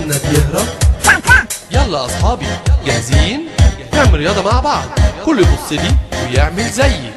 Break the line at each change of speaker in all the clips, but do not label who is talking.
وكسلنا بيهرب
يلا يا اصحابي جاهزين نعمل رياضة مع بعض كل يبص لي ويعمل زيي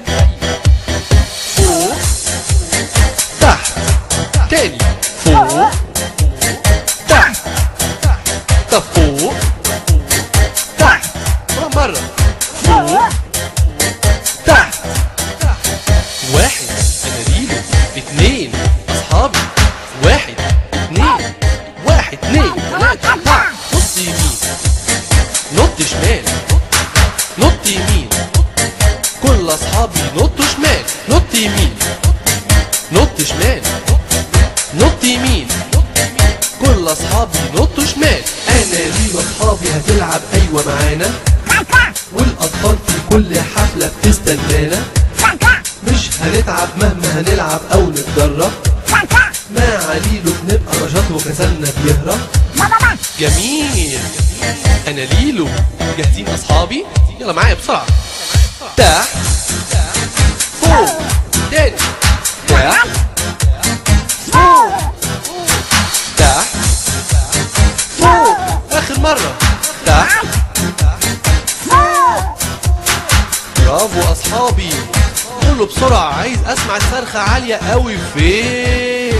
فوق تحت تاني فوق تحت طب فوق تحت كمان مرة فوق تحت واحد انا ليلو اتنين اصحابي واحد اتنين واحد اتنين تلاتة أربعة نص يمين نط شمال نط يمين كل اصحابي نطوا شمال نط يمين نط شمال نط يمين كل اصحابي نطوا شمال
انا ليلو اصحابي هتلعب ايوه معانا والاطفال في كل حفلة بتستنانا مش هنتعب مهما هنلعب او نتدرب مع ليلو بنبقى نشاط وكسلنا بيهرب
جميل انا ليلو جاهزين اصحابي يلا معايا بسرعه تحت فوق تاني تحت فوق تحت فوق اخر مره تحت برافو اصحابي قولوا بسرعه عايز اسمع الصرخه عاليه قوي فين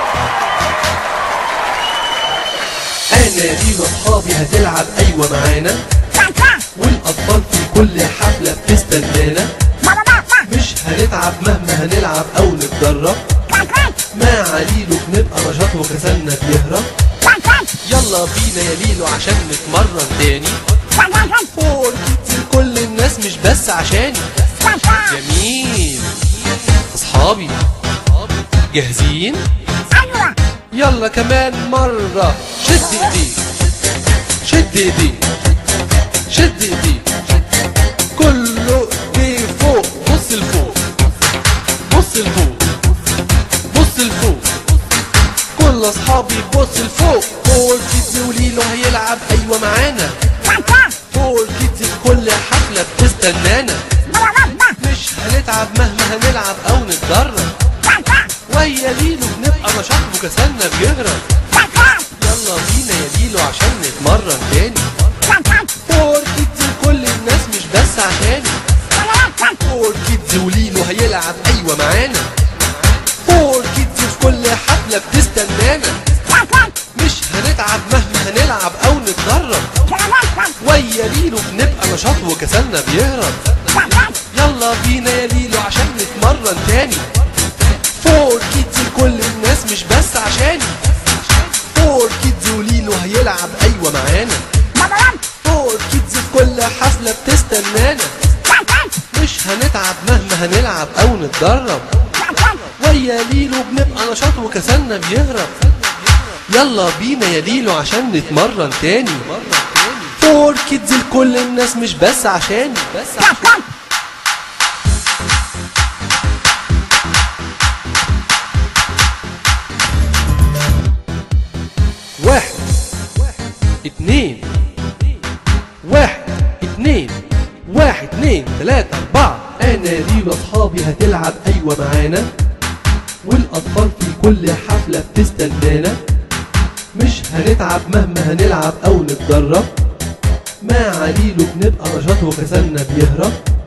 انا ليلو اصحابي هتلعب ايوه معانا والاطفال في كل حفلة بتستنانا مش هنتعب مهما هنلعب او نتدرب مع ليلو بنبقى نشاط وكسلنا بيهرب
يلا بينا يا ليلو عشان نتمرن تاني فور كتير كل الناس مش بس عشاني جميل اصحابي جاهزين يلا كمان مرة شد ايديك شد ايديك شد ايديك كله ايديه فوق بص لفوق بص لفوق بص لفوق كل اصحابي بص لفوق فور كيدز وليلو هيلعب ايوه معانا فور كيدز في كل حفلة بتستنانا مش هنتعب مهما هنلعب او نتدرب ويا ليلو بنبقى نشاط وكسلنا بيهرب يلا بينا يا ليلو عشان نتمرن تاني فور كيدز لكل الناس مش بس عشاني فور كيدز وليلو هيلعب ايوه معانا فور كيدز في كل حفلة بتستنانا مش هنتعب مهما هنلعب او نتدرب ويا ليلو بنبقى نشاط وكسلنا بيهرب يلا بينا يا ليلو عشان نتمرن تاني فور كيدز لكل الناس مش بس عشاني فور كيدز وليلو هيلعب ايوه معانا فور كيدز في كل حفلة بتستنانا مش هنتعب مهما هنلعب او نتدرب ويا ليلو بنبقى نشاط وكسلنا بيهرب يلا بينا يا ليلو عشان نتمرن تاني فور كيدز لكل الناس مش بس عشاني بس عشاني واحد اتنين واحد اتنين واحد اتنين تلاتة أربعة
انا ليلو اصحابي هتلعب ايوه معانا والاطفال في كل حفلة بتستنانا مش هنتعب مهما هنلعب او نتدرب مع ليلو بنبقى نشاط وكسلنا بيهرب